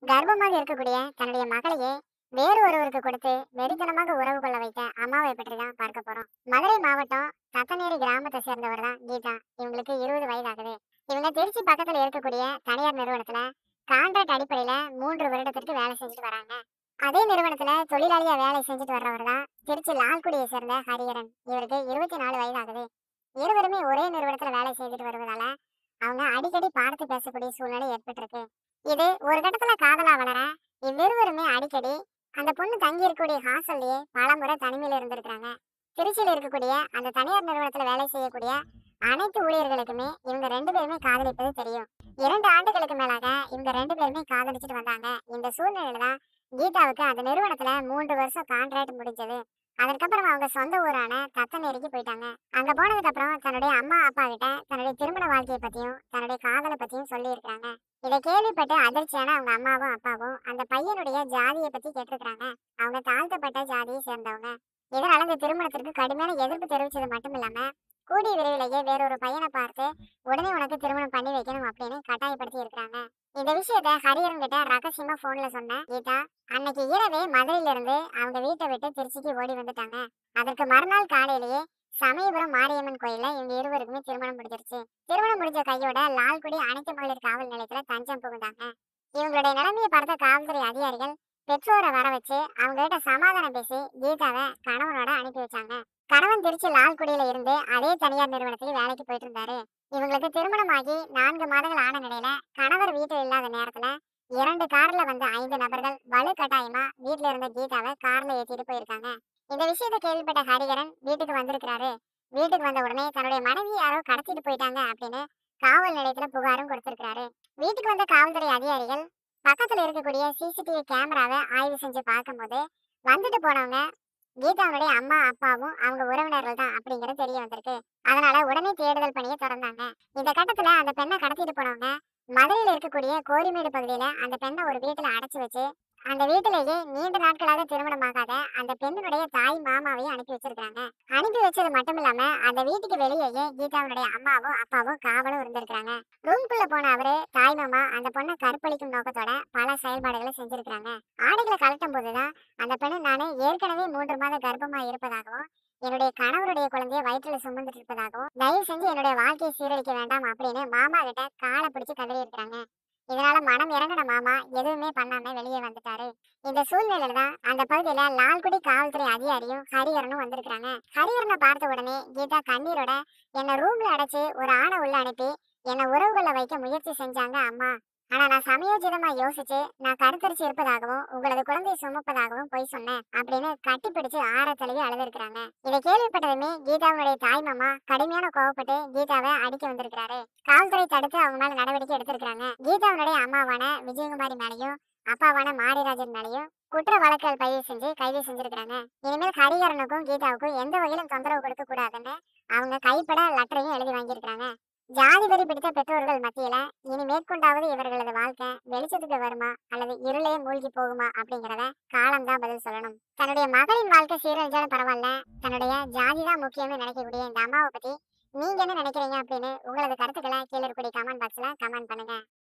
கர்ப்பமாக இருக்கக்கூடிய தன்னுடைய மகளையே வேறு ஒருவருக்கு கொடுத்து வெறித்தனமாக உறவு கொள்ள வைத்த அம்மாவை பற்றி தான் பார்க்க போறோம் மதுரை மாவட்டம் தத்தநேரி கிராமத்தை சேர்ந்தவர் தான் கீதா இவங்களுக்கு இருபது வயது ஆகுது இவங்க திருச்சி பக்கத்துல இருக்கக்கூடிய தனியார் நிறுவனத்துல கான்ட்ராக்ட் அடிப்படையில மூன்று வருடத்திற்கு வேலை செஞ்சுட்டு வராங்க அதே நிறுவனத்துல தொழிலாளியா வேலை செஞ்சுட்டு வர்றவர் தான் திருச்சி லால்குடியை சேர்ந்த ஹரிஹரன் இவருக்கு இருபத்தி நாலு வயது ஆகுது இருவருமே ஒரே நிறுவனத்துல வேலை செய்துட்டு வருவதால அவங்க அடிக்கடி பார்த்து பேசக்கூடிய சூழ்நிலை ஏற்பட்டிருக்கு இது ஒரு கட்டத்துல காதலா வளர இவ்விருவருமே அடிக்கடி அந்த பொண்ணு தங்கி இருக்கக்கூடிய ஹாஸ்டல்லயே பல முறை தனிமையில இருந்திருக்காங்க திருச்சியில இருக்கக்கூடிய அந்த தனியார் நிறுவனத்துல வேலை செய்யக்கூடிய அனைத்து ஊழியர்களுக்குமே இவங்க ரெண்டு பேருமே காதலிப்பது தெரியும் இரண்டு ஆண்டுகளுக்கு மேலாக இவங்க ரெண்டு பேருமே காதலிச்சுட்டு வந்தாங்க இந்த சூழ்நிலையில தான் கீதாவுக்கு அந்த நிறுவனத்துல மூன்று வருஷம் கான்ட்ராக்ட் முடிஞ்சது அதற்கப்புறம் அவங்க சொந்த ஊரான தத்தநேரிக்கு போயிட்டாங்க அங்க போனதுக்கு அப்புறம் தன்னுடைய அம்மா அப்பா கிட்ட தன்னுடைய திருமண வாழ்க்கையை பத்தியும் தன்னுடைய காதலை பத்தியும் சொல்லி இருக்காங்க இதை கேள்விப்பட்டு அதிர்ச்சியான அவங்க அம்மாவும் அப்பாவும் அந்த பையனுடைய ஜாதியை பத்தி கேட்டிருக்காங்க அவங்க தாழ்த்தப்பட்ட ஜாதியை சேர்ந்தவங்க இதனால இந்த திருமணத்திற்கு கடுமையான எதிர்ப்பு தெரிவிச்சது மட்டும் இல்லாம கூடிய விரைவிலேயே வேறொரு பையனை பார்த்து உடனே உனக்கு திருமணம் பண்ணி வைக்கணும் அப்படின்னு கட்டாயப்படுத்தி இருக்காங்க இந்த விஷயத்த ஹரிஹரன் கிட்ட ரகசியமா போன்ல சொன்ன கீதா அன்னைக்கு இரவே மதுரையில இருந்து அவங்க வீட்டை விட்டு திருச்சிக்கு ஓடி வந்துட்டாங்க அதற்கு மறுநாள் காலையிலேயே சமயபுரம் மாரியம்மன் கோயில்ல இவங்க இருவருக்குமே திருமணம் முடிஞ்சிருச்சு திருமணம் முடிஞ்ச கையோட லால்குடி அனைத்து மகளிர் காவல் நிலையத்துல தஞ்சம் புகுந்தாங்க இவங்களுடைய நிலைமையை பார்த்த காவல்துறை அதிகாரிகள் பெற்றோரை வர வச்சு அவங்க கிட்ட சமாதானம் பேசி கீதாவை கணவனோட அனுப்பி வச்சாங்க கணவன் திருச்சி லால்குடியில இருந்து அதே தனியார் நிறுவனத்துக்கு வேலைக்கு போயிட்டு இருந்தாரு இவங்களுக்கு திருமணமாகி நான்கு மாதங்கள் ஆன நிலையில கணவர் வீட்டில் இல்லாத நேரத்துல இரண்டு கார்ல வந்த ஐந்து நபர்கள் வலு கட்டாயமா வீட்டுல இருந்த கீதாவை கார்ல ஏத்திட்டு போயிருக்காங்க இந்த விஷயத்தை கேள்விப்பட்ட ஹரிகரன் வீட்டுக்கு வந்திருக்கிறாரு வீட்டுக்கு வந்த உடனே தன்னுடைய மனைவி யாரோ கடத்திட்டு போயிட்டாங்க அப்படின்னு காவல் நிலையத்துல புகாரும் கொடுத்திருக்காரு வீட்டுக்கு வந்த காவல்துறை அதிகாரிகள் பக்கத்துல இருக்கக்கூடிய சிசிடிவி கேமராவை ஆய்வு செஞ்சு பார்க்கும்போது வந்துட்டு போனவங்க கீதாவுடைய அம்மா அப்பாவும் அவங்க உறவினர்கள் தான் அப்படிங்கிறது தெரிய வந்திருக்கு அதனால உடனே தேடுதல் பணியை தொடர்ந்தாங்க இந்த கட்டத்துல அந்த பெண்ணை கடத்திட்டு போனவங்க மதுரையில இருக்கக்கூடிய கோரிமேடு பகுதியில அந்த பெண்ணை ஒரு வீட்டுல அடைச்சு வச்சு அந்த வீட்டிலேயே நீண்ட நாட்களாக திருமணமாகாத அந்த பெண்ணுடைய தாய் மாமாவையும் அனுப்பி வச்சிருக்காங்க அனுப்பி வச்சது மட்டும் இல்லாம அந்த வீட்டுக்கு வெளியேயே கீதாவுடைய அம்மாவும் அப்பாவும் காவலும் இருந்திருக்காங்க ரூம்குள்ள போன அவரு தாய் மாமா அந்த பொண்ணை கற்பழிக்கும் நோக்கத்தோட பல செயல்பாடுகளை செஞ்சிருக்காங்க ஆடைகளை கலட்டும் போதுதான் அந்த பெண்ணு நானு ஏற்கனவே மூன்று மாத கர்ப்பமா இருப்பதாகவும் என்னுடைய கணவருடைய குழந்தைய வயிற்றுல சுமந்துட்டு இருப்பதாகவும் தயவு செஞ்சு என்னுடைய வாழ்க்கையை சீரழிக்க வேண்டாம் அப்படின்னு மாமா கிட்ட காலை பிடிச்சு கதறி இருக்காங்க இதனால மனம் இறங்கின மாமா எதுவுமே பண்ணாம வெளியே வந்துட்டாரு இந்த சூழ்நிலையில தான் அந்த பகுதியில லால்குடி காவல்துறை அதிகாரியும் ஹரிஹரனும் வந்திருக்காங்க ஹரிஹரனை பார்த்த உடனே கீதா கண்ணீரோட என்ன ரூம்ல அடைச்சு ஒரு ஆணை உள்ள அனுப்பி என்ன உறவுகளை வைக்க முயற்சி செஞ்சாங்க அம்மா ஆனா நான் சமயோஜிதமா யோசிச்சு நான் கருத்தரிச்சு இருப்பதாகவும் உங்களது குழந்தையை சுமப்பதாகவும் போய் சொன்னேன் அப்படின்னு கட்டி பிடிச்சு ஆற தழுவி அழுதுருக்காங்க இதை கேள்விப்பட்டதுமே கீதாவுடைய தாய் மாமா கடுமையான கோவப்பட்டு கீதாவை அடிக்க வந்திருக்கிறாரு காவல்துறை தடுத்து அவங்க மேல நடவடிக்கை எடுத்திருக்காங்க கீதாவுடைய அம்மாவான விஜயகுமாரி மேலையும் அப்பாவான மாரிராஜன் மேலையும் குற்ற வழக்குகள் பதிவு செஞ்சு கைது செஞ்சிருக்காங்க இனிமேல் ஹரிஹரனுக்கும் கீதாவுக்கும் எந்த வகையிலும் தொந்தரவு கொடுக்க கூடாதுன்னு அவங்க கைப்பட லெட்டரையும் எழுதி வாங்கியிருக்காங்க ஜாதி வரி பிடித்த பெற்றோர்கள் மத்தியில இனி மேற்கொண்டாவது இவர்களது வாழ்க்கை வெளிச்சத்துக்கு வருமா அல்லது இருளே மூழ்கி போகுமா அப்படிங்கறத காலம்தான் பதில் சொல்லணும் தன்னுடைய மகளின் வாழ்க்கை சீரழிஞ்சாலும் பரவாயில்ல தன்னுடைய ஜாதி தான் முக்கியம்னு நினைக்கக்கூடிய இந்த அம்மாவை பத்தி நீங்க என்ன நினைக்கிறீங்க அப்படின்னு உங்களது கருத்துக்களை கீழே இருக்கக்கூடிய கமெண்ட் பாக்ஸ்ல கமெண்ட் பண்ணுங்க